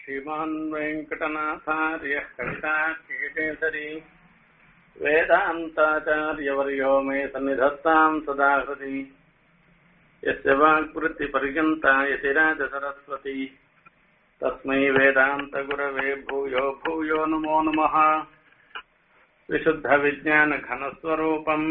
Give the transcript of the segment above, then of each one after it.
श्रीमान् वेङ्कटनाथार्यः कवितार्किकेसरी वेदान्ताचार्यवर्यो मे सन्निधत्ताम् सदा हृदि यस्य वाक्वृत्तिपर्यन्ता यतिराजसरस्वती तस्मै वेदान्तगुरवे भूयो भूयो नमो नमः विशुद्धविज्ञानघनस्वरूपम्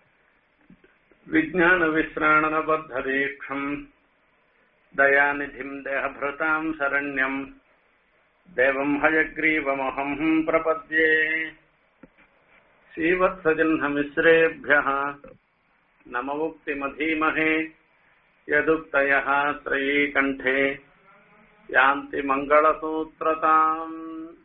विज्ञानविश्राणनबद्धदीक्षम् दयानिधिम् देहभृताम् शरण्यम् देवम् हयग्रीवमहम् प्रपद्ये श्रीवत्सजह्नमिश्रेभ्यः नममुक्तिमधीमहे यदुक्तयः त्रयीकण्ठे யாந்தி மங்களசூத்திரதாம்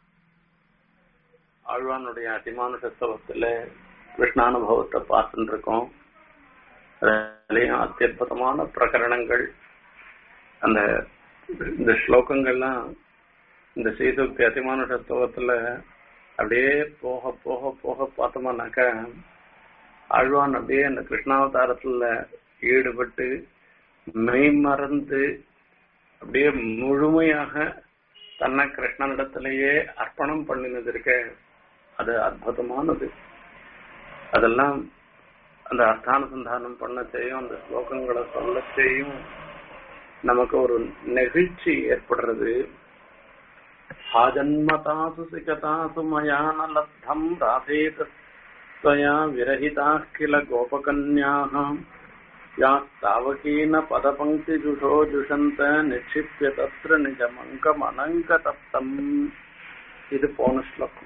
ஆழ்வானுடைய அதிமானுஷத்துவத்துல கிருஷ்ணானுபவத்தை பார்த்துட்டு இருக்கோம் அதுலயும் அத்தியுதமான பிரகரணங்கள் அந்த இந்த ஸ்லோகங்கள்லாம் இந்த சீதுக்தி அதிமானுஷத்துவத்துல அப்படியே போக போக போக பார்த்தோம்னாக்க ஆழ்வான் அப்படியே அந்த கிருஷ்ணாவதாரத்துல ஈடுபட்டு மெய்மறந்து அப்படியே முழுமையாக தன்னை கிருஷ்ணனிடத்திலேயே அர்ப்பணம் பண்ணினது இருக்க அது அற்புதமானது அதெல்லாம் அந்த அர்த்தானுசந்தானம் பண்ண செய்யும் அந்த ஸ்லோகங்களை சொல்ல செய்யும் நமக்கு ஒரு நெகிழ்ச்சி ஏற்படுறது ஆஜன்மதாசு சிகதாசு மயான லப்தம் ராசேதயா விரகிதா கில கோபகன்யாகம் யாஸ்தாவகீன பதபங்கிஜுஷோ ஜுஷந்த நிக்ஷிப்பிய தத்ர நிஜமங்கம் அனங்கதப்தம் இது போன ஸ்லோகம்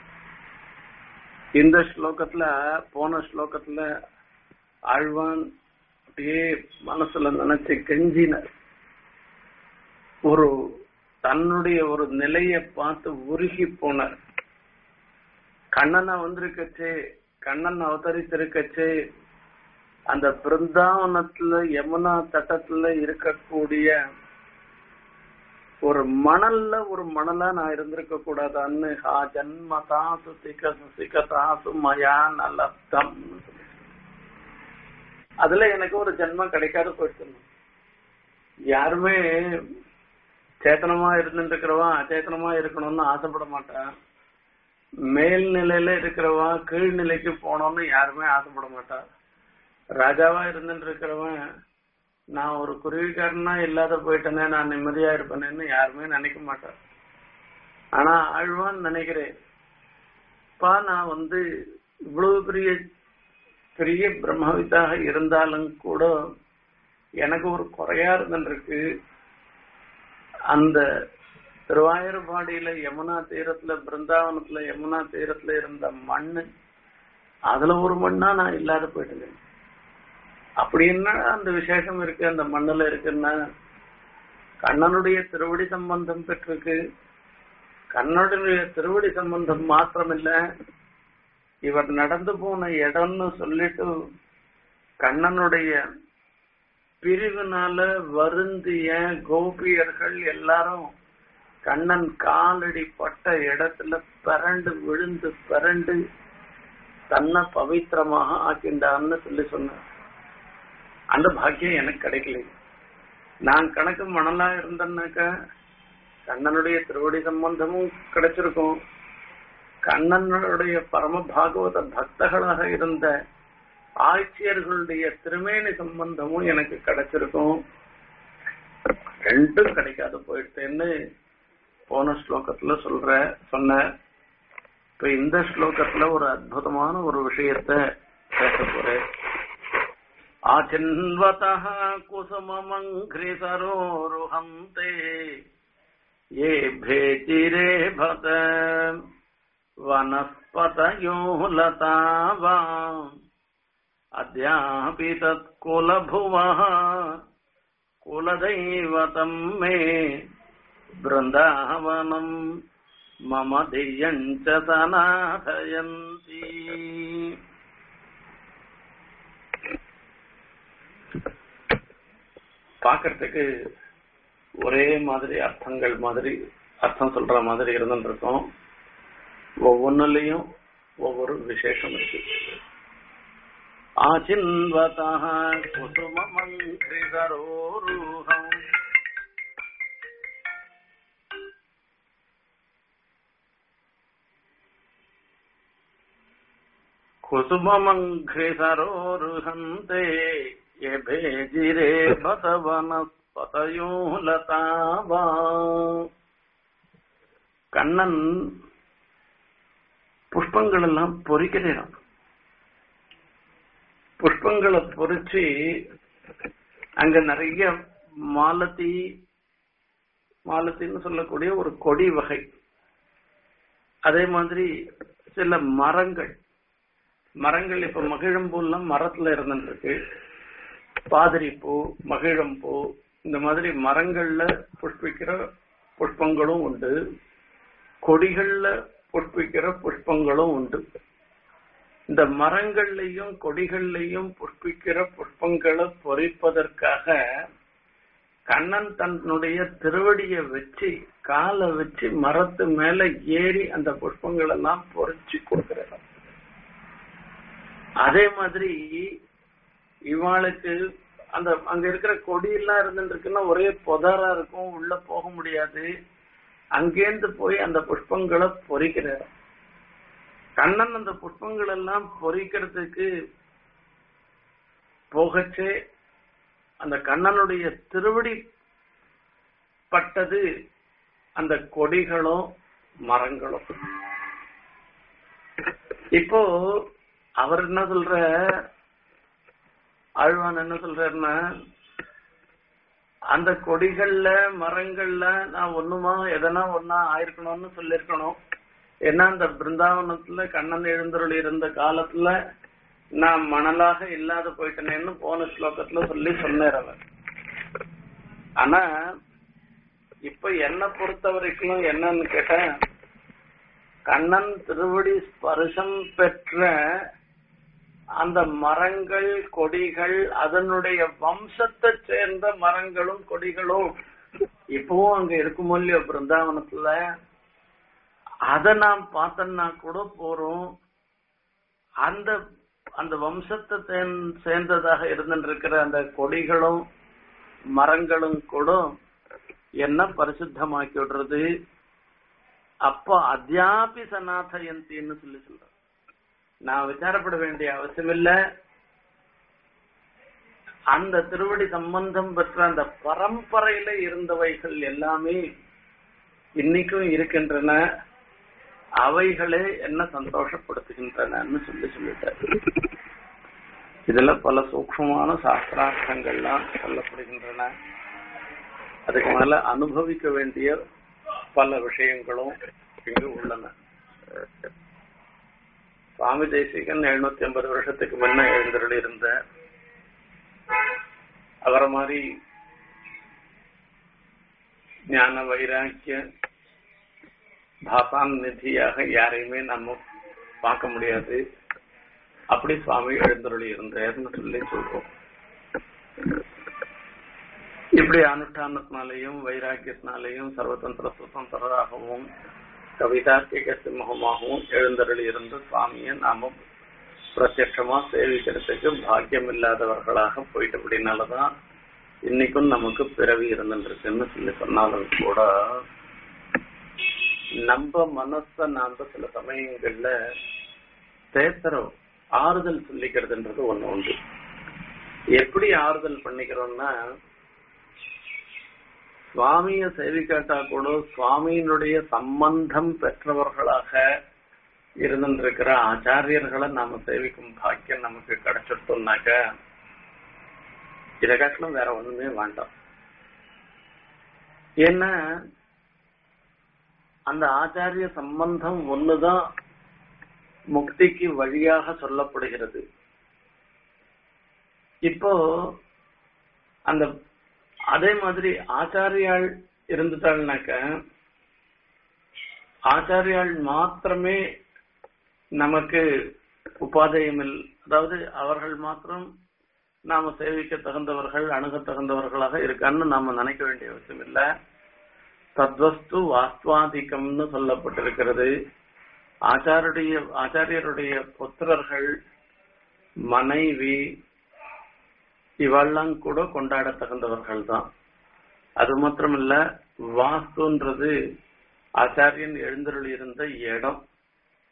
இந்த ஸ்லோகத்துல போன ஸ்லோகத்துல ஆழ்வான் அப்படியே மனசுல நினைச்சு கெஞ்சினர் ஒரு தன்னுடைய ஒரு நிலைய பார்த்து உருகி போனார் கண்ணனை வந்திருக்கச்சே கண்ணன் அவதரித்திருக்கச்சே அந்த பிருந்தாவனத்துல யமுனா தட்டத்துல இருக்கக்கூடிய ஒரு மணல்ல ஒரு மணலா நான் இருந்திருக்க கூடாதான்னு ஹா ஜன்மதாசு சிக சிகதாசு மயா நலப்தம் அதுல எனக்கு ஒரு ஜென்மம் கிடைக்காத போயிடுச்சு யாருமே சேத்தனமா இருந்துட்டு இருக்கிறவா அச்சேத்தனமா இருக்கணும்னு ஆசைப்பட மாட்டான் மேல்நிலையில இருக்கிறவா கீழ்நிலைக்கு போனோம்னு யாருமே ஆசைப்பட மாட்டா ராஜாவா இருந்துட்டு இருக்கிறவன் நான் ஒரு குருவிக்காரனா இல்லாத போயிட்டேனே நான் நிம்மதியா இருப்பேனேன்னு யாருமே நினைக்க மாட்டார் ஆனா ஆழ்வான் நினைக்கிறேன் பா நான் வந்து இவ்வளவு பெரிய பெரிய பிரம்மவித்தாக இருந்தாலும் கூட எனக்கு ஒரு குறையா இருந்துருக்கு அந்த திருவாயூர்பாடியில யமுனா தீரத்துல பிருந்தாவனத்துல யமுனா தீரத்துல இருந்த மண்ணு அதுல ஒரு மண்ணா நான் இல்லாத போயிட்டேன் அப்படி என்ன அந்த விசேஷம் இருக்கு அந்த மண்ணுல இருக்குன்னா கண்ணனுடைய திருவடி சம்பந்தம் பெற்றிருக்கு கண்ணனுடைய திருவடி சம்பந்தம் மாத்திரமில்ல இவர் நடந்து போன இடம்னு சொல்லிட்டு கண்ணனுடைய பிரிவினால வருந்திய கோபியர்கள் எல்லாரும் கண்ணன் காலடி பட்ட இடத்துல பிறண்டு விழுந்து பிறண்டு தன்னை பவித்திரமாக ஆக்கிண்டான்னு சொல்லி சொன்னார் அந்த பாக்கியம் எனக்கு கிடைக்கல நான் கணக்கு மணலா இருந்தேன்னாக்க கண்ணனுடைய திருவடி சம்பந்தமும் கிடைச்சிருக்கும் கண்ணனுடைய பரம பாகவத பக்தர்களாக இருந்த ஆட்சியர்களுடைய திருமேனி சம்பந்தமும் எனக்கு கிடைச்சிருக்கும் ரெண்டும் கிடைக்காது போயிட்டேன்னு போன ஸ்லோகத்துல சொல்ற சொன்ன இப்ப இந்த ஸ்லோகத்துல ஒரு அற்புதமான ஒரு விஷயத்த பேச போறேன் आचिन्वतः कुसुममङ्घ्रिसरोरुहन्ते ये भेचिरे भत वनस्पतयो लता वा अद्यापि तत्कुलभुवः कुलदैवतम् मे बृन्दावनम् मम धियम् च सनाथयन्ति பாக்குறதுக்கு ஒரே மாதிரி அர்த்தங்கள் மாதிரி அர்த்தம் சொல்ற மாதிரி இருந்துட்டு இருக்கோம் ஒவ்வொன்னுலயும் ஒவ்வொரு விசேஷம் இருக்கு ஆச்சின்வதா குசும மந்திரிதரோரூகம் कुसुममङ्घ्रि सरोरुहन्ते ये भेजिरे बत वनस्पतयो लतावा கண்ணன் புஷ்பங்கள் எல்லாம் பொறிக்கிறான் புஷ்பங்களை பொறிச்சு அங்க நிறைய மாலத்தி மாலத்தின்னு சொல்லக்கூடிய ஒரு கொடி வகை அதே மாதிரி சில மரங்கள் மரங்கள் இப்ப மகிழம்பூலாம் மரத்துல இருந்துருக்கு பாதிரி பூ மகிழம்பூ இந்த மாதிரி மரங்கள்ல புஷ்பிக்கிற புஷ்பங்களும் உண்டு கொடிகள்ல புஷ்பிக்கிற புஷ்பங்களும் உண்டு இந்த மரங்கள்லயும் கொடிகள்லயும் புஷ்பிக்கிற புஷ்பங்களை பொறிப்பதற்காக கண்ணன் தன்னுடைய திருவடியை வச்சு காலை வச்சு மரத்து மேல ஏறி அந்த புஷ்பங்கள் எல்லாம் பொறிச்சு கொடுக்கிறார் அதே மாதிரி இவாளுக்கு அந்த அங்க இருக்கிற கொடியெல்லாம் இருந்துருக்குன்னா ஒரே புதரா இருக்கும் உள்ள போக முடியாது அங்கேருந்து போய் அந்த புஷ்பங்களை பொறிக்கிறார் கண்ணன் அந்த புஷ்பங்கள் எல்லாம் பொறிக்கிறதுக்கு போகச்சே அந்த கண்ணனுடைய திருவடி பட்டது அந்த கொடிகளும் மரங்களும் இப்போ அவர் என்ன சொல்ற ஆழ்வான் என்ன சொல்றாருன்னா அந்த கொடிகள்ல மரங்கள்ல நான் ஒண்ணுமா எதனா ஒன்னா ஆயிருக்கணும்னு சொல்லிருக்கணும் ஏன்னா அந்த பிருந்தாவனத்துல கண்ணன் எழுந்தருள் இருந்த காலத்துல நான் மணலாக இல்லாத போயிட்டேனேன்னு போன ஸ்லோகத்துல சொல்லி சொன்னார் அவர் ஆனா இப்ப என்ன பொறுத்த வரைக்கும் என்னன்னு கேட்டா கண்ணன் திருவடி ஸ்பர்சம் பெற்ற அந்த மரங்கள் கொடிகள் அதனுடைய வம்சத்தை சேர்ந்த மரங்களும் கொடிகளும் இப்பவும் அங்க இருக்குமோ இல்லையோ பிருந்தாவனத்துல அத நாம் பார்த்தோம்னா கூட போறோம் அந்த அந்த வம்சத்தை சேர்ந்ததாக இருந்திருக்கிற அந்த கொடிகளும் மரங்களும் கூட என்ன பரிசுத்தமாக்கி விடுறது அப்ப அத்தியாபி சனாதயந்தின்னு சொல்லி சொல்ற நான் விசாரப்பட வேண்டிய அவசியம் இல்ல அந்த திருவடி சம்பந்தம் பெற்ற அந்த பரம்பரையில இருந்தவைகள் எல்லாமே இன்னைக்கும் இருக்கின்றன அவைகளே என்ன சந்தோஷப்படுத்துகின்றனன்னு சொல்லி சொல்லிட்டாரு இதுல பல சூக்மமான சாஸ்திரார்த்தங்கள்லாம் சொல்லப்படுகின்றன அதுக்கு மேல அனுபவிக்க வேண்டிய பல விஷயங்களும் இங்கு உள்ளன சுவாமி தேசிகன் எழுநூத்தி ஐம்பது வருஷத்துக்கு முன்ன எழுந்தருள் இருந்த அவரை மாதிரி ஞான வைராக்கிய பாசான் நிதியாக யாரையுமே நம்ம பார்க்க முடியாது அப்படி சுவாமி எழுந்தருளி இருந்தார்னு சொல்லி சொல்றோம் இப்படி அனுஷ்டானத்தினாலையும் வைராக்கியத்தினாலையும் சர்வதந்திர சுதந்திரராகவும் கவிதார்த்திக சிம்மகமாகவும் எழுந்தருளி இருந்த சுவாமியை நாம பிரத்யட்சமா சேவிக்கிறதுக்கு பாக்கியம் இல்லாதவர்களாக போயிட்டு அப்படின்னாலதான் இன்னைக்கும் நமக்கு பிறவி இருந்துருக்குன்னு சொல்லி சொன்னாலும் கூட நம்ம மனச நாம சில சமயங்கள்ல தேத்தரம் ஆறுதல் சொல்லிக்கிறதுன்றது ஒண்ணு உண்டு எப்படி ஆறுதல் பண்ணிக்கிறோம்னா சுவாமிய சேவிக்காட்டா கூட சுவாமியினுடைய சம்பந்தம் பெற்றவர்களாக இருந்திருக்கிற ஆச்சாரியர்களை நாம சேவிக்கும் பாக்கியம் நமக்கு கிடைச்சிட்டோம்னாக்க இதை காட்டிலும் வேற ஒண்ணுமே வேண்டாம் ஏன்னா அந்த ஆச்சாரிய சம்பந்தம் ஒண்ணுதான் முக்திக்கு வழியாக சொல்லப்படுகிறது இப்போ அந்த அதே மாதிரி ஆச்சாரியாள் இருந்துட்டாள்னாக்க ஆச்சாரியாள் மாத்திரமே நமக்கு உபாதயம் அதாவது அவர்கள் மாத்திரம் நாம சேவிக்க தகுந்தவர்கள் அணுக தகுந்தவர்களாக இருக்கான்னு நாம நினைக்க வேண்டிய அவசியம் இல்ல தத்வஸ்து வாஸ்துவாதிக்கம்னு சொல்லப்பட்டிருக்கிறது ஆச்சாருடைய ஆச்சாரியருடைய புத்திரர்கள் மனைவி இவெல்லாம் கூட கொண்டாட தகுந்தவர்கள் தான் அது மாத்திரமல்ல வாஸ்துன்றது ஆச்சாரியன் எழுந்தருள் இருந்த இடம்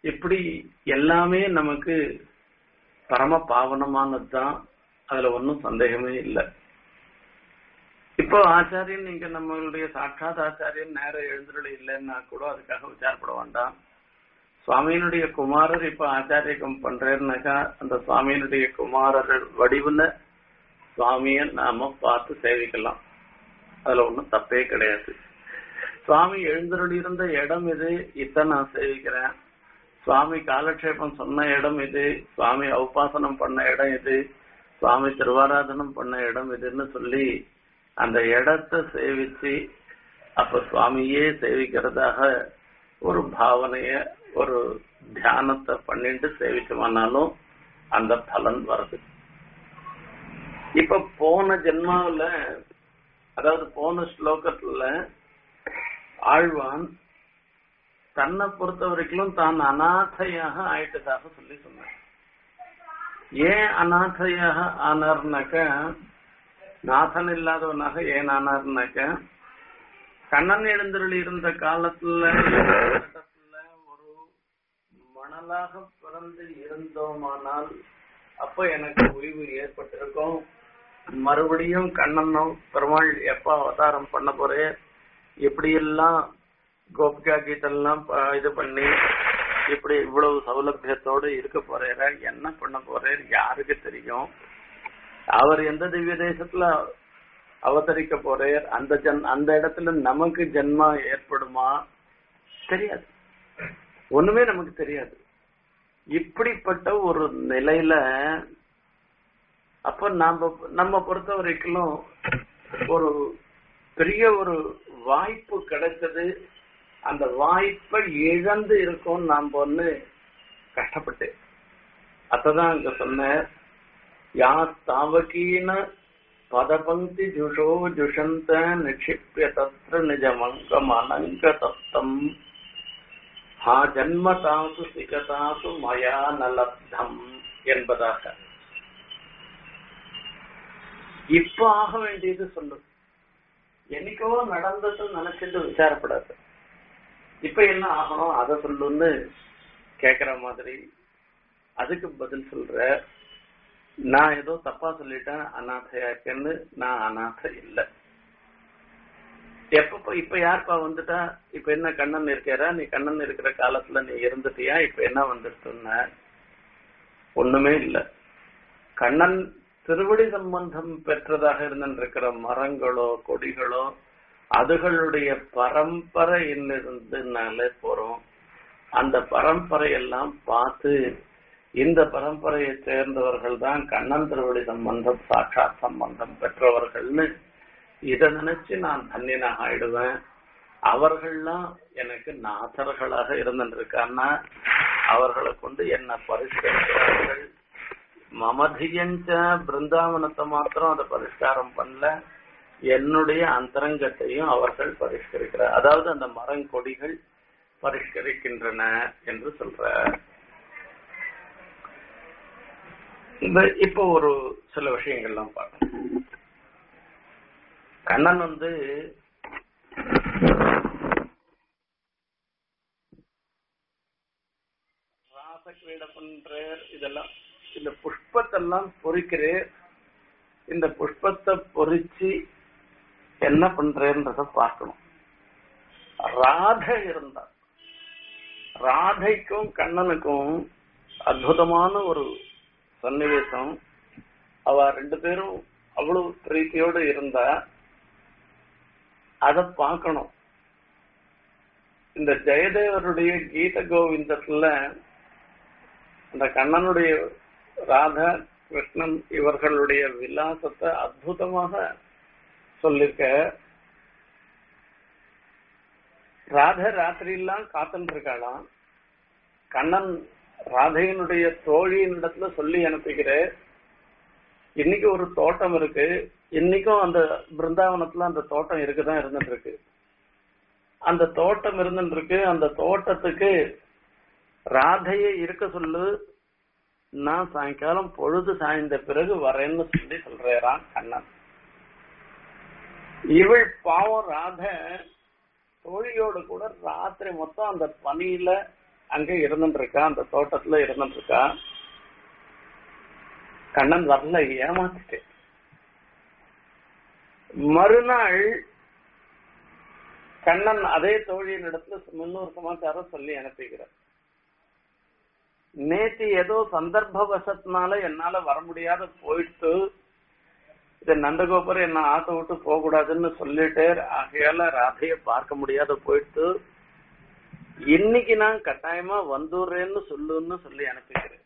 இப்படி எல்லாமே நமக்கு பரம பாவனமானது தான் அதுல ஒன்றும் சந்தேகமே இல்லை இப்போ ஆச்சாரியன் நீங்க நம்மளுடைய சாட்சாத் ஆச்சாரியன் நேரம் எழுந்துள்ள இல்லைன்னா கூட அதுக்காக விசாரப்பட வேண்டாம் சுவாமியினுடைய குமாரர் இப்ப ஆச்சாரியம் பண்றேன்னாக்கா அந்த சுவாமியினுடைய குமாரர் வடிவுல சுவாமிய நாம பார்த்து சேவிக்கலாம் அதுல ஒண்ணும் தப்பே கிடையாது சுவாமி எழுந்தருளி இருந்த இடம் இது இதான் நான் சேவிக்கிறேன் சுவாமி காலக்ஷேபம் சொன்ன இடம் இது சுவாமி உபாசனம் பண்ண இடம் இது சுவாமி திருவாராதனம் பண்ண இடம் இதுன்னு சொல்லி அந்த இடத்தை சேவிச்சு அப்ப சுவாமியே சேவிக்கிறதாக ஒரு பாவனைய ஒரு தியானத்தை பண்ணிட்டு சேவிச்சோம்னாலும் அந்த பலன் வருது இப்ப போன ஜென்மாவில அதாவது போன ஸ்லோகத்துல ஆழ்வான் தன்னை பொறுத்த வரைக்கும் தான் அநாதையாக ஆயிட்டதாக சொல்லி சொன்னார் ஏன் அநாதையாக ஆனார்னாக்க நாதன் இல்லாதவனாக ஏன் ஆனார்னாக்க கண்ணன் எழுந்தருளி இருந்த காலத்துல இடத்துல ஒரு மணலாக பிறந்து இருந்தோமானால் அப்ப எனக்கு ஓய்வு ஏற்பட்டிருக்கும் மறுபடியும் கண்ணனும் பெருமாள் எப்ப அவதாரம் பண்ண போறேன் எப்படியெல்லாம் கோபிகா கீதெல்லாம் இது பண்ணி இப்படி இவ்வளவு சௌலபியத்தோடு இருக்க போறாரு என்ன பண்ண போறாரு யாருக்கு தெரியும் அவர் எந்த திவ்ய தேசத்துல அவதரிக்க போறார் அந்த ஜன் அந்த இடத்துல நமக்கு ஜென்மா ஏற்படுமா தெரியாது ஒண்ணுமே நமக்கு தெரியாது இப்படிப்பட்ட ஒரு நிலையில அப்ப நாம நம்ம பொறுத்த வரைக்கும் ஒரு பெரிய ஒரு வாய்ப்பு கிடைச்சது அந்த வாய்ப்பை இழந்து இருக்கோம் நாம் ஒண்ணு கஷ்டப்பட்டு அதான் அங்க சொன்ன யா தாவகீன பதபங்கி ஜுஷோ ஜுஷந்த நிக்ஷிப்பிய தத்ர நிஜமங்கம் அனங்க தத்தம் ஹா ஜன்ம தாசு சிகதாசு மயா நலப்தம் என்பதாக இப்ப ஆக வேண்டியது சொல்லு என்னைக்கோ நடந்தது நினைச்சிட்டு விசாரப்படாது இப்ப என்ன ஆகணும் அதை சொல்லுன்னு கேக்குற மாதிரி அதுக்கு பதில் சொல்ற நான் ஏதோ தப்பா சொல்லிட்டேன் அநாதையா இருக்கேன்னு நான் அநாதை இல்ல எப்ப இப்ப யாருப்பா வந்துட்டா இப்ப என்ன கண்ணன் இருக்கிறா நீ கண்ணன் இருக்கிற காலத்துல நீ இருந்துட்டியா இப்ப என்ன வந்துட்டுன ஒண்ணுமே இல்ல கண்ணன் திருவடி சம்பந்தம் பெற்றதாக இருந்திருக்கிற மரங்களோ கொடிகளோ அதுகளுடைய பரம்பரையிலிருந்துனாலே போறோம் அந்த பரம்பரை எல்லாம் பார்த்து இந்த பரம்பரையை சேர்ந்தவர்கள் தான் கண்ணன் திருவடி சம்பந்தம் சாட்சாத் சம்பந்தம் பெற்றவர்கள்னு இதை நினைச்சு நான் தன்னினாக ஆயிடுவேன் அவர்கள்லாம் எனக்கு நாதர்களாக இருந்திருக்கான்னா அவர்களை கொண்டு என்ன பரிஷ்கரிக்கிறார்கள் மமதியஞ்ச பிருந்தாவனத்தை மாத்திரம் அதை பரிஷ்காரம் பண்ணல என்னுடைய அந்தரங்கத்தையும் அவர்கள் பரிஷ்கரிக்கிறார் அதாவது அந்த மரங்கொடிகள் பரிஷ்கரிக்கின்றன என்று சொல்ற இந்த இப்போ ஒரு சில விஷயங்கள்லாம் பார்க்கணும் கண்ணன் வந்து ராசக்கிரீட பண்றார் இதெல்லாம் இந்த புஷ்பத்தெல்லாம் பொறிக்கிறேன் இந்த புஷ்பத்தை பொறிச்சு என்ன பண்றேன்றத பார்க்கணும் ராதை இருந்தா ராதைக்கும் கண்ணனுக்கும் அற்புதமான ஒரு சன்னிவேசம் அவ ரெண்டு பேரும் அவ்வளவு பிரீத்தியோடு இருந்தா அத பார்க்கணும் இந்த ஜெயதேவருடைய கீத கோவிந்தத்துல அந்த கண்ணனுடைய ராதா கிருஷ்ணன் இவர்களுடைய விலாசத்தை அற்புதமாக சொல்லிருக்க ராத ராத்திரியெல்லாம் காத்துட்டு இருக்காளாம் கண்ணன் ராதையினுடைய தோழியினிடத்துல சொல்லி அனுப்புகிற இன்னைக்கு ஒரு தோட்டம் இருக்கு இன்னைக்கும் அந்த பிருந்தாவனத்துல அந்த தோட்டம் இருக்குதான் இருந்துட்டு இருக்கு அந்த தோட்டம் இருந்துட்டு இருக்கு அந்த தோட்டத்துக்கு ராதையை இருக்க சொல்லு நான் சாயங்காலம் பொழுது சாய்ந்த பிறகு வரேன்னு சொல்லி சொல்றான் கண்ணன் இவள் பாவம் ராத தோழியோடு கூட ராத்திரி மொத்தம் அந்த பனியில அங்க இருந்துட்டு இருக்கா அந்த தோட்டத்துல இருந்துட்டு இருக்கா கண்ணன் வரல ஏமாத்திட்டு மறுநாள் கண்ணன் அதே தோழியின் இடத்துல முன்னூறு சமாச்சாரம் சொல்லி அனுப்பிக்கிறார் நேத்து ஏதோ சந்தர்ப்ப வசத்தினால என்னால வர முடியாத போயிட்டு இது நந்தகோபுரம் என்ன ஆத்த விட்டு போக கூடாதுன்னு சொல்லிட்டு ஆகையால ராதைய பார்க்க முடியாத போயிட்டு இன்னைக்கு நான் கட்டாயமா வந்துடுறேன்னு சொல்லுன்னு சொல்லி அனுப்பிக்கிறேன்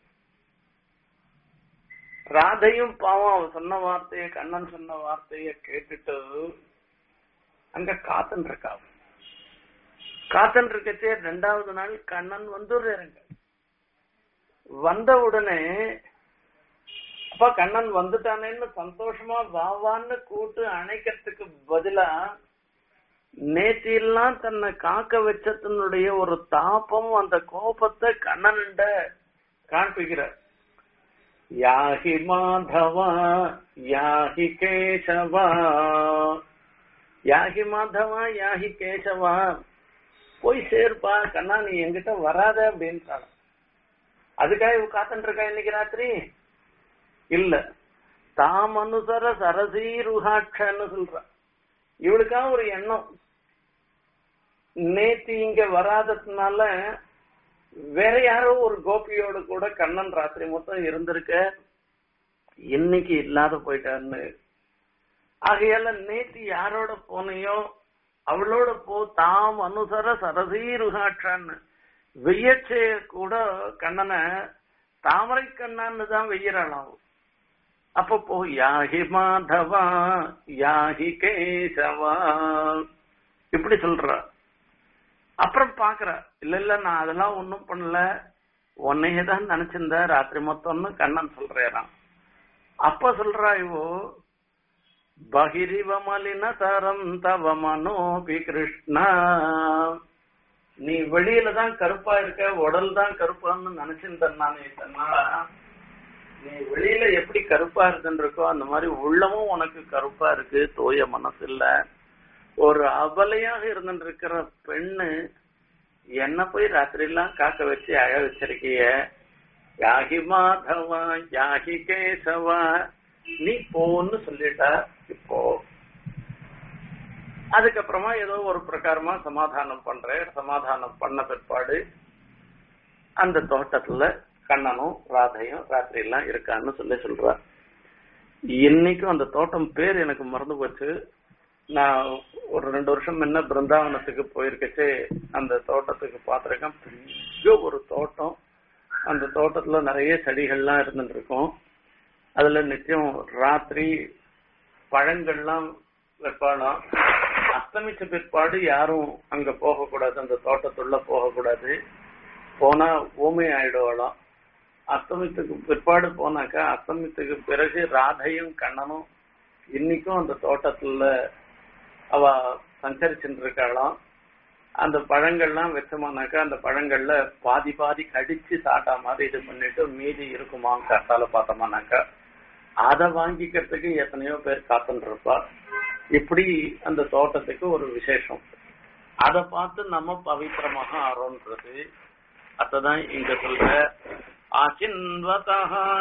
ராதையும் பாவம் அவ சொன்ன வார்த்தைய கண்ணன் சொன்ன வார்த்தைய கேட்டுட்டு அங்க காத்துன்னு இருக்கா காத்துன்னு இருக்கச்சே ரெண்டாவது நாள் கண்ணன் வந்துடுறாருங்க வந்த உடனே அப்ப கண்ணன் வந்துட்டானேன்னு சந்தோஷமா வாவான்னு கூட்டு அணைக்கிறதுக்கு பதிலா நேத்தியெல்லாம் தன்னை காக்க வச்சதனுடைய ஒரு தாபம் அந்த கோபத்தை கண்ணன்ட காண்பிக்கிறார் யாஹி மாதவா யாஹி கேசவா யாஹி மாதவா யாஹி கேசவா போய் சேர்ப்பா கண்ணா நீ என்கிட்ட வராத அப்படின்ட்டாங்க அதுக்காக இவ காத்துட்டு இருக்கா இன்னைக்கு ராத்திரி இல்ல தாம் அனுசர சரசீருகாட்சன்னு சொல்ற இவளுக்கா ஒரு எண்ணம் நேத்து இங்க வராததுனால வேற யாரோ ஒரு கோபியோட கூட கண்ணன் ராத்திரி மொத்தம் இருந்திருக்க இன்னைக்கு இல்லாத போயிட்டான்னு ஆகையால நேத்து யாரோட போனையோ அவளோட போ தாம் அனுசர சரசீருகாட்சான்னு வெய்யச்சே கூட கண்ணனை தாமரை கண்ணான்னு தான் வெய்யறாளாம் அப்ப போ யாஹி மாதவா யாஹி கேசவா இப்படி சொல்ற அப்புறம் பாக்குற இல்ல இல்ல நான் அதெல்லாம் ஒண்ணும் பண்ணல உன்னையே தான் நினைச்சிருந்த ராத்திரி மொத்தம்னு கண்ணன் சொல்றாராம் அப்ப சொல்றா இவோ பகிரிவ மலின தரம் தவ மனோபி கிருஷ்ணா நீ வெளியில தான் கருப்பா இருக்க உடல் தான் கருப்பான்னு நினைச்சிருந்தேன் நான் இத்தனால நீ வெளியில எப்படி கருப்பா இருக்குன்னு இருக்கோ அந்த மாதிரி உள்ளமும் உனக்கு கருப்பா இருக்கு தோய மனசு இல்ல ஒரு அபலையாக இருந்துட்டு இருக்கிற பெண்ணு என்ன போய் ராத்திரி எல்லாம் காக்க வச்சு அழ வச்சிருக்கிய யாகி மாதவா யாகி கேசவா நீ போன்னு சொல்லிட்டா இப்போ அதுக்கப்புறமா ஏதோ ஒரு பிரகாரமா சமாதானம் பண்றேன் சமாதானம் பண்ண பிற்பாடு அந்த தோட்டத்துல கண்ணனும் ராதையும் ராத்திரி எல்லாம் இருக்கான்னு சொல்லி சொல்ற இன்னைக்கும் அந்த தோட்டம் பேர் எனக்கு மறந்து போச்சு நான் ஒரு ரெண்டு வருஷம் முன்ன பிருந்தாவனத்துக்கு போயிருக்கச்சு அந்த தோட்டத்துக்கு பார்த்திருக்கேன் பெரிய ஒரு தோட்டம் அந்த தோட்டத்துல நிறைய செடிகள்லாம் இருந்துட்டு இருக்கும் அதுல நிச்சயம் ராத்திரி பழங்கள்லாம் வைப்பாளாம் அஸ்தமிச்ச பிற்பாடு யாரும் அங்க போகக்கூடாது அந்த தோட்டத்துள்ள போகக்கூடாது போனா ஊமை ஆயிடுவாளாம் அஸ்தமித்துக்கு பிற்பாடு போனாக்கா அஸ்தமித்துக்கு பிறகு ராதையும் கண்ணனும் இன்னைக்கும் அந்த தோட்டத்துல அவ சஞ்சரிச்சுட்டு இருக்காளாம் அந்த பழங்கள்லாம் வச்சோமானாக்கா அந்த பழங்கள்ல பாதி பாதி கடிச்சு சாட்டா மாதிரி இது பண்ணிட்டு மீதி இருக்குமா கட்டால பார்த்தோமானாக்கா அதை வாங்கிக்கிறதுக்கு எத்தனையோ பேர் காத்துட்டு இருப்பா இப்படி அந்த தோட்டத்துக்கு ஒரு விசேஷம் அதை பார்த்து நம்ம பவித்திரமாக ஆறோன்றது அததான் இங்க சொல்ற ஆச்சின்வதா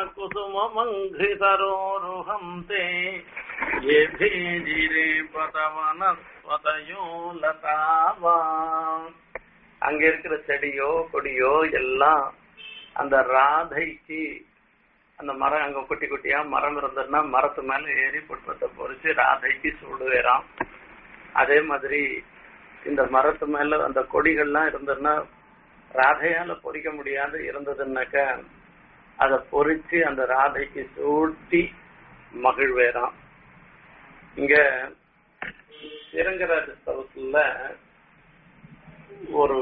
குசுமமங்கிதரோருஹம் தே ஏ பேஜிரே பதவனஸ்வதயோ லதாவா அங்க இருக்கிற செடியோ கொடியோ எல்லாம் அந்த ராதைக்கு அந்த மரம் அங்க குட்டி குட்டியா மரம் இருந்ததுன்னா மரத்து மேல ஏறி புட்பத்தை பொறிச்சு ராதைக்கு சூடுவேறாம் அதே மாதிரி இந்த மரத்து மேல அந்த கொடிகள்லாம் இருந்ததுன்னா ராதையால பொறிக்க முடியாது இருந்ததுன்னாக்க அதை பொறிச்சு அந்த ராதைக்கு சூட்டி மகிழ்வேறாம் இங்க சிரங்கராஜ ஸ்தவத்துல ஒரு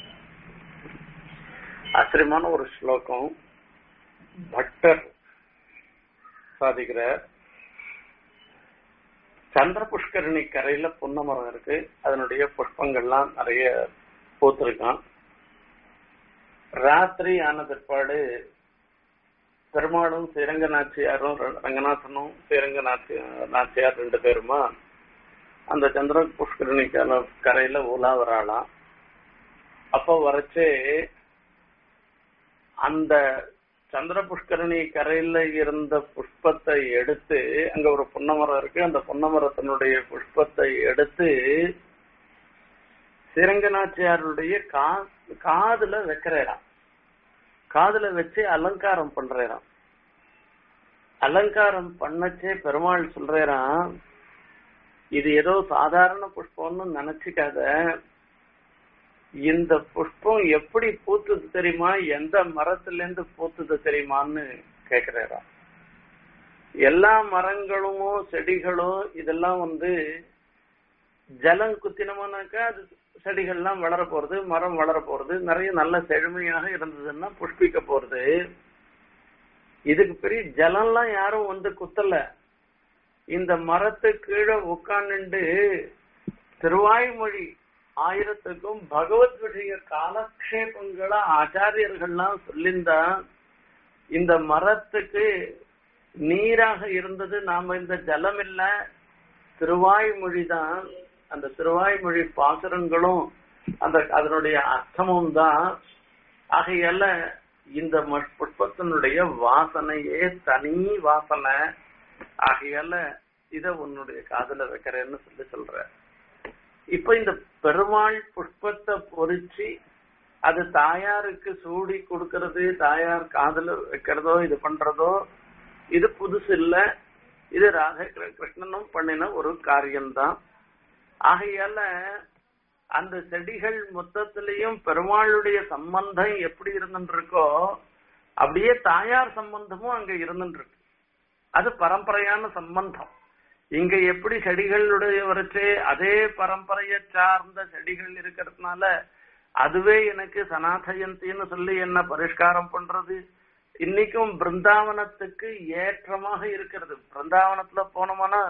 ஆச்சரியமான ஒரு ஸ்லோகம் பட்டர் சாதிக்கிறார் சந்திர புஷ்கரணி கரையில புன்னமரம் இருக்கு அதனுடைய புஷ்பங்கள்லாம் நிறைய பூத்திருக்கான் ராத்திரி ஆன பிற்பாடு பெருமாளும் ஸ்ரீரங்க நாச்சியாரும் ரங்கநாதனும் ஸ்ரீரங்க நாச்சி நாச்சியார் ரெண்டு பேருமா அந்த சந்திர புஷ்கரணி கரையில உலா வராளாம் அப்போ வரைச்சே அந்த சந்திர புஷ்கரணி கரையில இருந்த புஷ்பத்தை எடுத்து அங்க ஒரு புன்னமரம் இருக்கு அந்த புன்னமரத்தினுடைய புஷ்பத்தை எடுத்து சிரங்கநாச்சியாருடைய கா காதுல வைக்கிறாராம் காதுல வச்சு அலங்காரம் பண்றாராம் அலங்காரம் பண்ணச்சே பெருமாள் சொல்றாராம் இது ஏதோ சாதாரண புஷ்பம்னு நினைச்சுக்காத இந்த புஷ்பம் எப்படி பூத்துது தெரியுமா எந்த மரத்துல இருந்து பூத்துது தெரியுமான்னு கேக்குறாராம் எல்லா மரங்களுமோ செடிகளோ இதெல்லாம் வந்து ஜலம் குத்தினோம்னாக்கா அது செடிகள்லாம் வளர போறது மரம் வளர போறது நிறைய நல்ல செழுமையாக இருந்ததுன்னா புஷ்பிக்க போறது இதுக்கு பெரிய ஜலம்லாம் யாரும் வந்து குத்தல இந்த மரத்து கீழே உட்கார்ந்துட்டு திருவாய்மொழி ஆயிரத்துக்கும் பகவத் விஷய காலக்ஷேபங்களா ஆச்சாரியர்கள்லாம் சொல்லியிருந்தா இந்த மரத்துக்கு நீராக இருந்தது நாம இந்த ஜலம் இல்ல திருவாய்மொழி தான் அந்த திருவாய்மொழி பாசுரங்களும் அந்த அதனுடைய அர்த்தமும் தான் ஆகையால இந்த புஷ்பத்தினுடைய வாசனையே தனி வாசனை ஆகையால இத உன்னுடைய காதல வைக்கிறேன்னு சொல்லி சொல்ற இப்ப இந்த பெருமாள் புஷ்பத்தை பொறிச்சு அது தாயாருக்கு சூடி கொடுக்கறது தாயார் காதல வைக்கிறதோ இது பண்றதோ இது புதுசு இல்ல இது ராக கிருஷ்ணனும் பண்ணின ஒரு காரியம்தான் ஆகையால அந்த செடிகள் மொத்தத்திலையும் பெருமாளுடைய சம்பந்தம் எப்படி இருந்துருக்கோ அப்படியே தாயார் சம்பந்தமும் அங்க இருந்துருக்கு அது பரம்பரையான சம்பந்தம் இங்க எப்படி செடிகளுடைய வரைச்சே அதே பரம்பரையை சார்ந்த செடிகள் இருக்கிறதுனால அதுவே எனக்கு சனாதயந்தின்னு சொல்லி என்ன பரிஷ்காரம் பண்றது இன்னைக்கும் பிருந்தாவனத்துக்கு ஏற்றமாக இருக்கிறது பிருந்தாவனத்துல போனோம்னா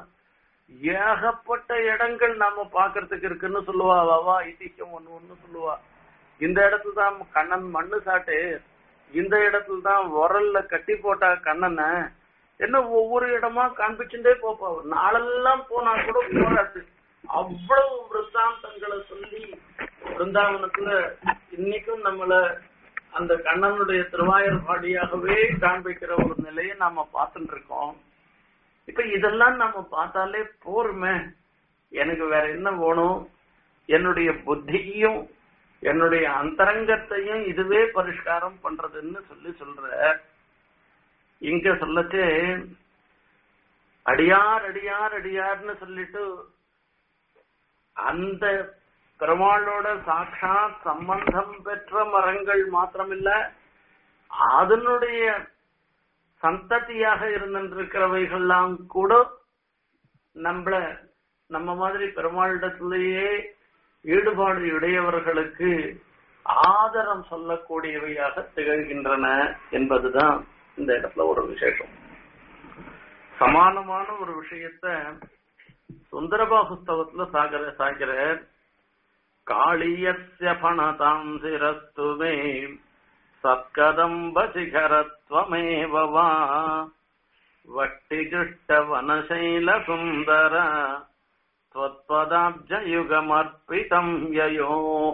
ஏகப்பட்ட இடங்கள் நாம பாக்குறதுக்கு இருக்குன்னு சொல்லுவா வாவா ஐதிஹ்யம் ஒண்ணு ஒண்ணு சொல்லுவா இந்த இடத்துல தான் கண்ணன் மண்ணு சாட்டு இந்த இடத்துல தான் உரல்ல கட்டி போட்டா கண்ணனை என்ன ஒவ்வொரு இடமா காண்பிச்சுட்டே போப்பா நாளெல்லாம் போனா கூட போராது அவ்வளவு விருத்தாந்தங்களை சொல்லி பிருந்தாவனத்துல இன்னைக்கும் நம்மள அந்த கண்ணனுடைய திருவாயர்பாடியாகவே காண்பிக்கிற ஒரு நிலையை நாம பார்த்துட்டு இருக்கோம் இப்ப இதெல்லாம் நம்ம பார்த்தாலே போருமே எனக்கு வேற என்ன வேணும் என்னுடைய புத்தியையும் என்னுடைய அந்தரங்கத்தையும் இதுவே பரிஷ்காரம் பண்றதுன்னு சொல்லி சொல்ற இங்க சொல்லச்சு அடியார் அடியார் அடியார்னு சொல்லிட்டு அந்த பெருமாளோட சாட்சாத் சம்பந்தம் பெற்ற மரங்கள் மாத்திரமில்ல அதனுடைய சந்ததியாக இருந்திருக்கிறவைகள்லாம் கூட நம்மள நம்ம மாதிரி பெருமாளிடத்திலேயே ஈடுபாடு உடையவர்களுக்கு ஆதரம் சொல்லக்கூடியவையாக திகழ்கின்றன என்பதுதான் இந்த இடத்துல ஒரு விசேஷம் சமானமான ஒரு விஷயத்த சுந்தரபாகுஸ்தவத்துல சாகர சாகிற காளியஸ்ய பணதாம் சிரஸ்து மே சத்கதம்ப சிகரத்வமேவ வா வட்டிஜுஷ்ட வனசைல சுந்தர त्वत्पदाब्जयुगमर्पितम् யயோ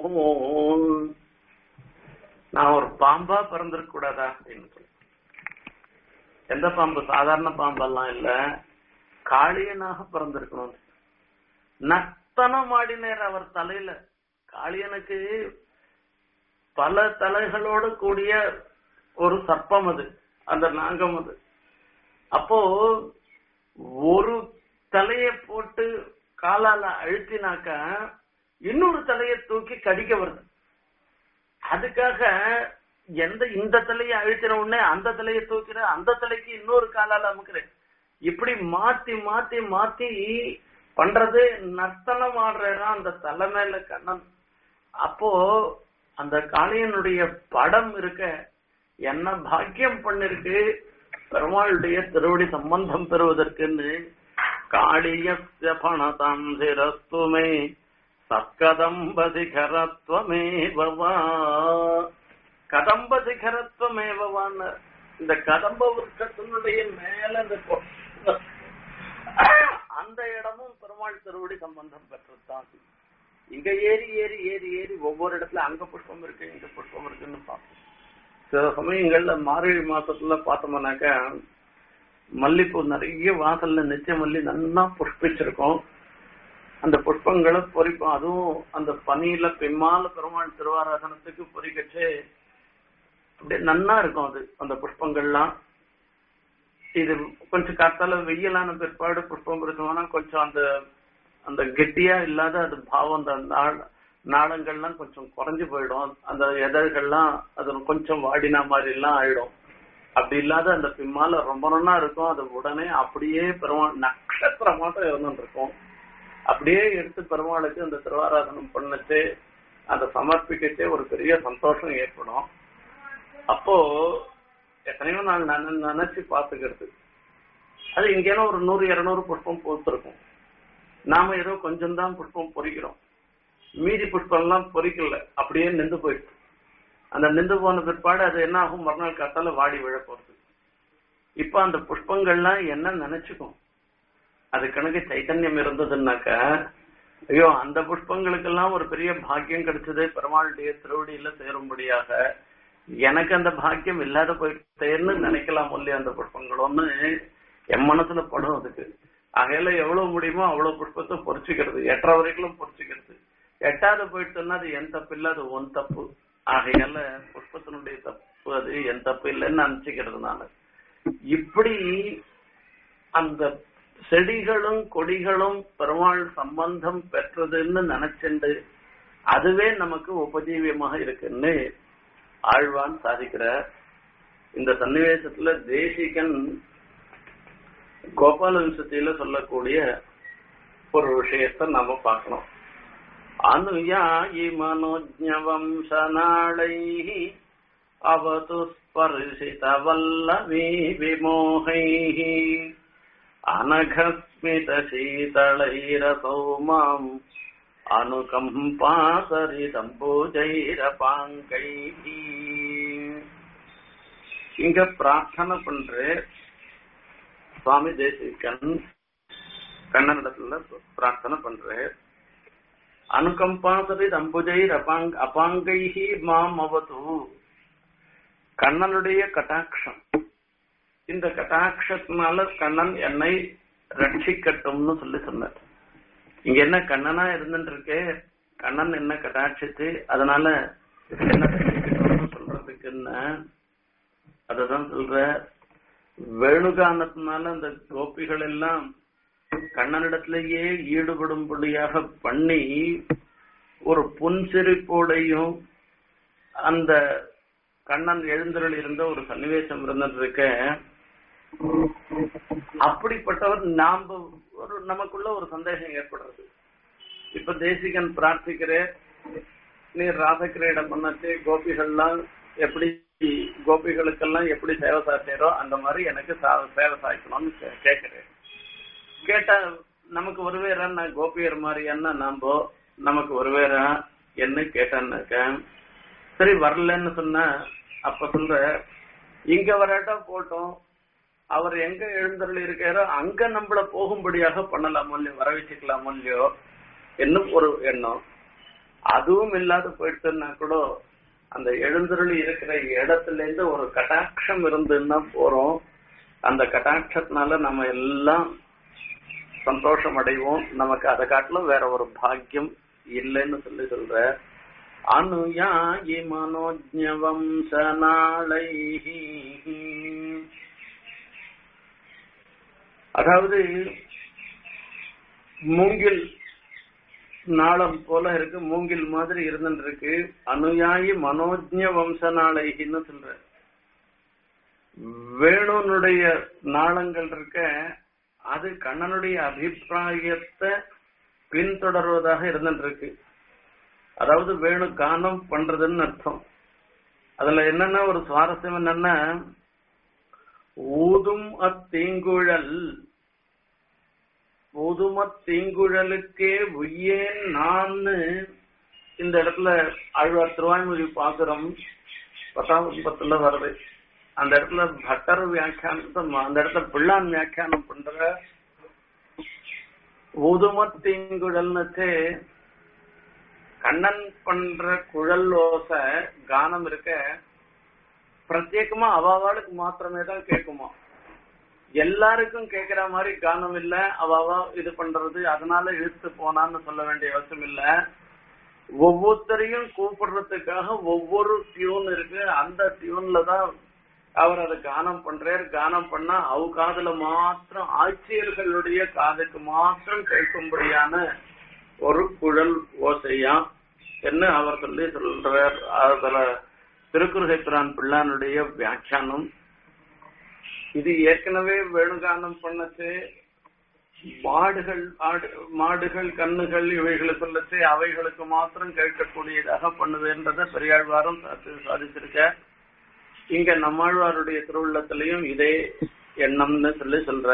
நான் ஒரு பாம்பா பிறந்திருக்க கூடாதா அப்படின்னு சொல்லி எந்த பாம்பு சாதாரண பாம்பெல்லாம் இல்ல காளியனாக பிறந்திருக்கணும் நத்தனம் ஆடினார் அவர் தலையில காளியனுக்கு பல தலைகளோடு கூடிய ஒரு சர்ப்பம் அது அந்த நாகம் அது அப்போ ஒரு தலைய போட்டு காலால அழுத்தினாக்க இன்னொரு தலைய தூக்கி கடிக்க வருது அதுக்காக எந்த இந்த தலையை அழுத்தின உடனே அந்த தலையை தூக்கிற அந்த தலைக்கு இன்னொரு காலால அமுக்குறேன் இப்படி மாத்தி மாத்தி மாத்தி பண்றது நர்த்தனம் ஆடுறா அந்த தலை மேல கண்ணன் அப்போ அந்த காளியனுடைய படம் இருக்க என்ன பாக்கியம் பண்ணிருக்கு பெருமாளுடைய திருவடி சம்பந்தம் பெறுவதற்குன்னு காளியஸ்ய பணதாம் சிரஸ்து மே சத்கதம்ப சிகரத்வமேவா கதம்ப சிகரத்வமேவான்னு இந்த கதம்ப விருட்சத்தினுடைய மேல இந்த கொ- அந்த இடமும் பெருமாள் திருவடி சம்பந்தம் பெற்றதுதான் இங்க ஏறி ஏறி ஏறி ஏறி ஒவ்வொரு இடத்துல அங்க புஷ்பம் இருக்கு இங்க புஷ்பம் இருக்குன்னு பார்ப்போம் சில சமயங்கள்ல மார்கழி மாசத்துல பார்த்தோம்னாக்கா மல்லிப்பூ நிறைய வாசல்ல நிச்சய மல்லி நல்லா புஷ்பிச்சிருக்கும் அந்த புஷ்பங்களை பொறிப்போம் அதுவும் அந்த பனியில பெம்மால பெருமாள் திருவாராதனத்துக்கு பொறிக்கச்சு அப்படியே நன்னா இருக்கும் அது அந்த புஷ்பங்கள்லாம் இது கொஞ்சம் காத்தால வெயிலான பிற்பாடு புஷ்பம் பிடிச்சோம்னா கொஞ்சம் அந்த அந்த கெட்டியா இல்லாத அது பாவம் அந்த நாள் நாளங்கள்லாம் கொஞ்சம் குறைஞ்சு போயிடும் அந்த எதழ்கள்லாம் அது கொஞ்சம் வாடினா மாதிரி எல்லாம் ஆயிடும் அப்படி இல்லாத அந்த பிம்மால ரொம்ப நன்னா இருக்கும் அது உடனே அப்படியே பெருமாள் நட்சத்திரமாட்டம் இருந்துட்டு இருக்கும் அப்படியே எடுத்து பெருமாளுக்கு அந்த திருவாராதனம் பண்ணச்சு அதை சமர்ப்பிக்கச்சே ஒரு பெரிய சந்தோஷம் ஏற்படும் அப்போ எத்தனையோ நாள் நான் நினைச்சு பாத்துக்கிறது அது இங்கேனா ஒரு நூறு இருநூறு புஷ்பம் பூத்திருக்கும் நாம ஏதோ கொஞ்சம் தான் புஷ்பம் பொறிக்கிறோம் மீதி புஷ்பம் எல்லாம் பொறிக்கல அப்படியே நின்று போயிடுச்சு அந்த நின்று போன பிற்பாடு அது என்ன ஆகும் மறுநாள் காத்தால வாடி விழ போறது இப்ப அந்த புஷ்பங்கள்லாம் என்ன நினைச்சுக்கும் அது கணக்கு சைத்தன்யம் இருந்ததுன்னாக்க ஐயோ அந்த புஷ்பங்களுக்கெல்லாம் ஒரு பெரிய பாக்கியம் கிடைச்சது பெருமாளுடைய திருவடியில சேரும்படியாக எனக்கு அந்த பாக்கியம் இல்லாத போயிட்டேன்னு நினைக்கலாம் இல்லையா அந்த புஷ்பங்களோன்னு என் மனசுல படும் அதுக்கு ஆகையில எவ்வளவு முடியுமோ அவ்வளவு புஷ்பத்தை பொறிச்சுக்கிறது எட்டரை வரைக்கும் பொறிச்சுக்கிறது எட்டாவது போயிட்டுன்னா அது என் தப்பு இல்ல அது உன் தப்பு ஆகையால புஷ்பத்தினுடைய தப்பு அது என் தப்பு இல்லைன்னு நினைச்சுக்கிறது நானு இப்படி அந்த செடிகளும் கொடிகளும் பெருமாள் சம்பந்தம் பெற்றதுன்னு நினைச்சுண்டு அதுவே நமக்கு உபஜீவியமாக இருக்குன்னு ஆழ்வான் சாதிக்கிறார் இந்த சன்னிவேசத்துல தேசிகன் கோபால விசத்தியில சொல்லக்கூடிய ஒரு விஷயத்த நாம பார்க்கணும் அனுயாயி மனோஜவம்சநாளை அவது ஸ்பர்சித வல்லவி விமோகை அனகஸ்மித சீதளைரசௌ மாம் அனுகம்பாசரிதம் பூஜைரபாங்கை இங்க பிரார்த்தனை பண்ற சுவாமி தேசிகன் கண்ணனிடத்துல பிரார்த்தனை பண்ற அனுகம்பாசரி அம்புஜை அபாங் அபாங்கைஹி மாம் அவது கண்ணனுடைய கட்டாட்சம் இந்த கட்டாட்சத்தினால கண்ணன் என்னை ரட்சிக்கட்டும்னு சொல்லி சொன்னார் இங்க என்ன கண்ணனா இருந்துட்டு இருக்கே கண்ணன் என்ன கட்டாட்சித்து அதனால என்ன ரட்சிக்கட்டும்னு சொல்றதுக்கு என்ன அததான் சொல்ற வேணுகானத்தினால அந்த கோபிகள் எல்லாம் கண்ணனிடத்திலேயே ஈடுபடும்படியாக பண்ணி ஒரு புன்சிரிப்போடையும் அந்த கண்ணன் எழுந்தருள் இருந்த ஒரு சன்னிவேசம் இருந்துட்டு இருக்க அப்படிப்பட்டவர் நாம ஒரு நமக்குள்ள ஒரு சந்தேகம் ஏற்படுறது இப்ப தேசிகன் பிரார்த்திக்கிற நீர் ராசக்கிரீடம் பண்ணச்சு கோபிகள்லாம் எப்படி கோபிகளுக்கெல்லாம் எப்படி சேவை சாய்ச்சோ அந்த மாதிரி எனக்கு சேவை சாய்க்கணும்னு கேட்கிறேன் கேட்டா நமக்கு ஒருவேரா நான் கோபியர் மாதிரி என்ன நாம்போ நமக்கு ஒருவேரா என்ன கேட்டான்னாக்க சரி வரலன்னு சொன்னா அப்ப சொல்ற இங்க வராட்டா போட்டோம் அவர் எங்க எழுந்தருள் இருக்காரோ அங்க நம்மள போகும்படியாக பண்ணலாமோ இல்லையோ வர வச்சுக்கலாமோ இல்லையோ என்னும் ஒரு எண்ணம் அதுவும் இல்லாத போயிடுச்சுன்னா கூட அந்த எழுந்தருளி இருக்கிற இடத்துல இருந்து ஒரு கட்டாட்சம் இருந்துன்னா போறோம் அந்த கட்டாட்சத்தினால நம்ம எல்லாம் சந்தோஷம் அடைவோம் நமக்கு அதை காட்டிலும் வேற ஒரு பாக்கியம் இல்லைன்னு சொல்லி சொல்ற அனுயாயி மனோஜவம்சநாளை அதாவது மூங்கில் நாளம் போல இருக்கு மூங்கில் மாதிரி இருந்துட்டு இருக்கு அனுயாயி மனோஜ்ய வம்சநாளைன்னு சொல்ற வேணுனுடைய நாளங்கள் இருக்க அது கண்ணனுடைய அபிப்பிராயத்தை பின்தொடர்வதாக இருந்துட்டு இருக்கு அதாவது வேணு கானம் பண்றதுன்னு அர்த்தம் அதுல என்னன்னா ஒரு சுவாரஸ்யம் என்னன்னா ஊதும் அத்தீங்குழல் ஊதும தீங்குழலுக்கே உய்யேன் நான் இந்த இடத்துல ஆழ்வார் திருவாய்மொழி பாசுரம் பத்தாம் பத்துல வருது அந்த இடத்துல பட்டர் வியாக்கியானத்தை அந்த இடத்துல பிள்ளான் வியாக்கியானம் பண்ற ஊதும தீங்குழல்னுச்சு கண்ணன் பண்ற குழல் ஓசை கானம் இருக்க பிரத்யேகமா அவாவாளுக்கு மாத்திரமே தான் கேட்குமா எல்லாருக்கும் கேக்குற மாதிரி கானம் இல்ல அவாவா இது பண்றது அதனால இழுத்து போனான்னு சொல்ல வேண்டிய அவசியம் இல்ல ஒவ்வொருத்தரையும் கூப்பிடுறதுக்காக ஒவ்வொரு டியூன் இருக்கு அந்த டியூன்ல தான் அவர் அதை கானம் பண்றாரு கானம் பண்ணா அவ காதுல மாத்திரம் ஆட்சியர்களுடைய காதுக்கு மாத்திரம் கேட்கும்படியான ஒரு குழல் ஓசையா என்ன அவர் சொல்லி சொல்றார் அதுல திருக்குறுகைப்பிரான் பிள்ளானுடைய வியாக்கியானம் இது ஏற்கனவே வேணுகானம் பண்ணச்சு மாடுகள் ஆடு- மாடுகள் கண்ணுகள் இவைகளை சொல்லச்சு அவைகளுக்கு மாத்திரம் கேட்கக்கூடியதாக பண்ணுதுன்றத பெரியாழ்வாரும் சா- சாதிச்சிருக்க இங்க நம்மாழ்வாருடைய திருவுள்ளத்திலையும் இதே எண்ணம்னு சொல்லி சொல்ற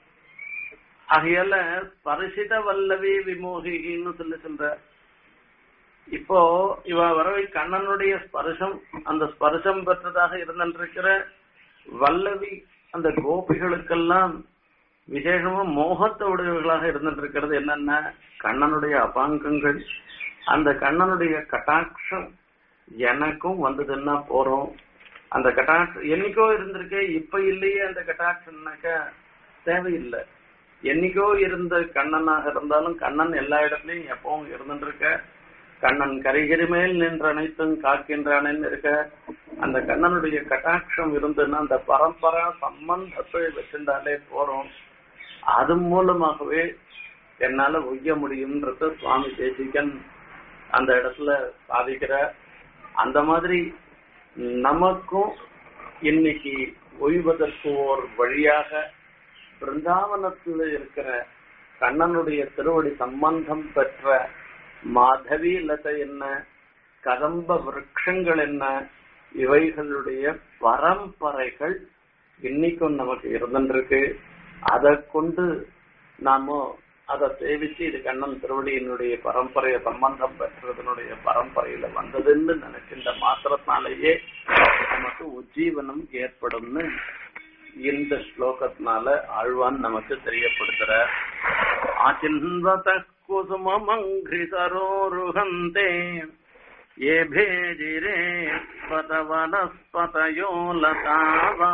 ஆகையால ஸ்பரிசித வல்லவி விமோகின்னு சொல்லி சொல்ற இப்போ இவ வரவை கண்ணனுடைய ஸ்பர்சம் அந்த ஸ்பர்சம் பெற்றதாக இருந்திருக்கிற வல்லவி அந்த கோபிகளுக்கெல்லாம் விசேஷமா மோகத்தை உடையவர்களாக இருந்திருக்கிறது என்னன்னா கண்ணனுடைய அபாங்கங்கள் அந்த கண்ணனுடைய கட்டாட்சம் எனக்கும் வந்ததுன்னா போறோம் அந்த கட்டாட்சம் என்னைக்கோ இருந்திருக்கே இப்ப இல்லையே அந்த கட்டாட்சம்னாக்க தேவையில்லை என்னைக்கோ இருந்த கண்ணனாக இருந்தாலும் கண்ணன் எல்லா இடத்துலயும் எப்பவும் இருந்துருக்க கண்ணன் கரிகிரி மேல் நின்ற அனைத்தும் காக்கின்றானேன்னு இருக்க அந்த கண்ணனுடைய கட்டாட்சம் இருந்துன்னா அந்த பரம்பரா சம்பந்தத்தை வச்சிருந்தாலே போறோம் அது மூலமாகவே என்னால உய்ய முடியும்ன்றது சுவாமி தேசிகன் அந்த இடத்துல சாதிக்கிற அந்த மாதிரி நமக்கும் இன்னைக்கு ஒய்வதற்கு ஒரு வழியாக பிருந்தாவனத்தில் இருக்கிற கண்ணனுடைய திருவடி சம்பந்தம் பெற்ற மாதவி லதை என்ன கதம்ப விருட்சங்கள் என்ன இவைகளுடைய பரம்பரைகள் இன்னைக்கும் நமக்கு இருந்துருக்கு அதை கொண்டு நாம அதை சேவிச்சு இது கண்ணன் திருவடியினுடைய பரம்பரைய சம்பந்தம் பெற்றதனுடைய பரம்பரையில வந்ததுன்னு நினைக்கின்ற மாத்திரத்தினாலேயே நமக்கு உஜ்ஜீவனம் ஏற்படும்னு இந்த ஸ்லோகத்தினால ஆழ்வான் நமக்கு தெரியப்படுத்துற ஆச்சின்வத குசுமமங்கிரி சரோருகந்தே ये भेजिरे पत वनस्पतयो लतावा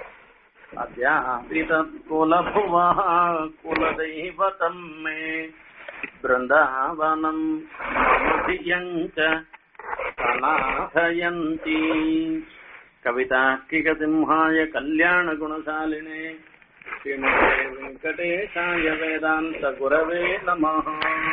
अद्यापि तत्कुलभुवः कुलदैवतम् मे बृन्दावनम् मम धियम् च अनाथयन्ति कवितार्किकसिंहाय कल्याणगुणशालिने श्रीमते वेङ्कटेशाय वेदान्तगुरवे नमः